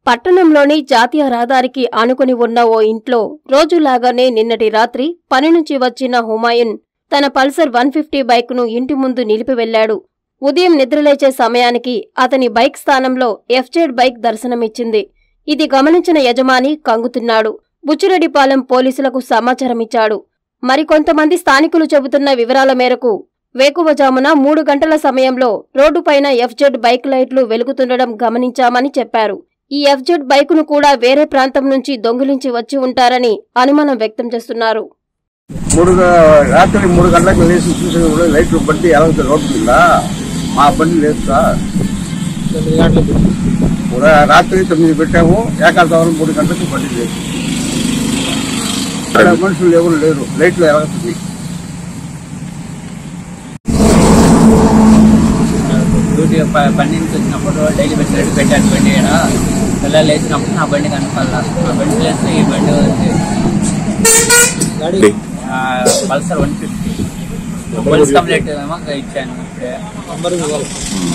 పట్టణంలోని జాతీయ రహదారికి ఆనుకుని ఉన్న ఓ ఇంట్లో రోజులాగానే నిన్నటి రాత్రి పని నుంచి వచ్చిన హుమాయున్ తన పల్సర్ వన్ ఫిఫ్టీ బైక్ను ఇంటి ముందు నిలిపి వెళ్లాడు ఉదయం నిద్రలేచే సమయానికి అతని బైక్ స్థానంలో ఎఫ్జెడ్ బైక్ దర్శనమిచ్చింది ఇది గమనించిన యజమాని కంగుతున్నాడు బుచ్చిరెడ్డిపాలెం పోలీసులకు సమాచారమిచ్చాడు మరికొంతమంది స్థానికులు చెబుతున్న వివరాల మేరకు వేకువజామున మూడు గంటల సమయంలో రోడ్డుపైన ఎఫ్జెడ్ బైక్ లైట్లు వెలుగుతుండడం గమనించామని చెప్పారు ఈ ఎఫ్జెడ్ బైకును కూడా వేరే ప్రాంతం నుంచి దొంగిలించి వచ్చి ఉంటారని అనుమానం వ్యక్తం చేస్తున్నారు మూడు గ- రాత్రి మూడు గంటలకు లేచి చూసిన కూడా లైట్లు బండి ఎలా ఉంది రోడ్డు మీద మా బండి లేదు సార్ తొమ్మిది గంటలకు కూడా రాత్రి తొమ్మిది పెట్టాము ఏకాదవరం మూడు గంటలకు బండి లేదు ఇక్కడ మనుషులు ఎవరు లేరు లైట్లు ఎలాగుతుంది డ్యూటీ ప- బండి నుంచి వచ్చినప్పుడు డైలీ పెట్టినట్టు పెట్టాను బండి ఈడ పిల్లలు లేచినప్పుడు నా బండి కనపడాల నా బండి లేస్తే ఈ బండి ఉంది గాడి ఆ, Pulsar one fifty police complaint ఏమో ఇచ్చాను ఇప్పుడే నంబర్ ఇవ్వాలి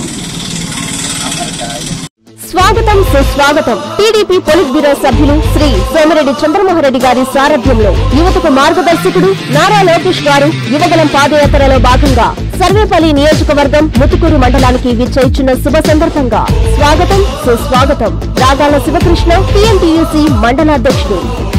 స్వాగతం సుస్వాగతం టీడీపీ పొలిట్ బ్యూరో సభ్యులు శ్రీ సోమిరెడ్డి చంద్రమోహన్రెడ్డి గారి సారథ్యంలో యువతకు మార్గదర్శకుడు నారా లోకేష్ గారు యువగలం పాదయాత్రలో భాగంగా సర్వేపల్లి నియోజకవర్గం ముతుకూరు మండలానికి విచ్చేయిచున్న శుభ సందర్భంగా స్వాగతం సుస్వాగతం రాగాల శివకృష్ణ టీఎంటీయూసీ మండలాధ్యక్షుడు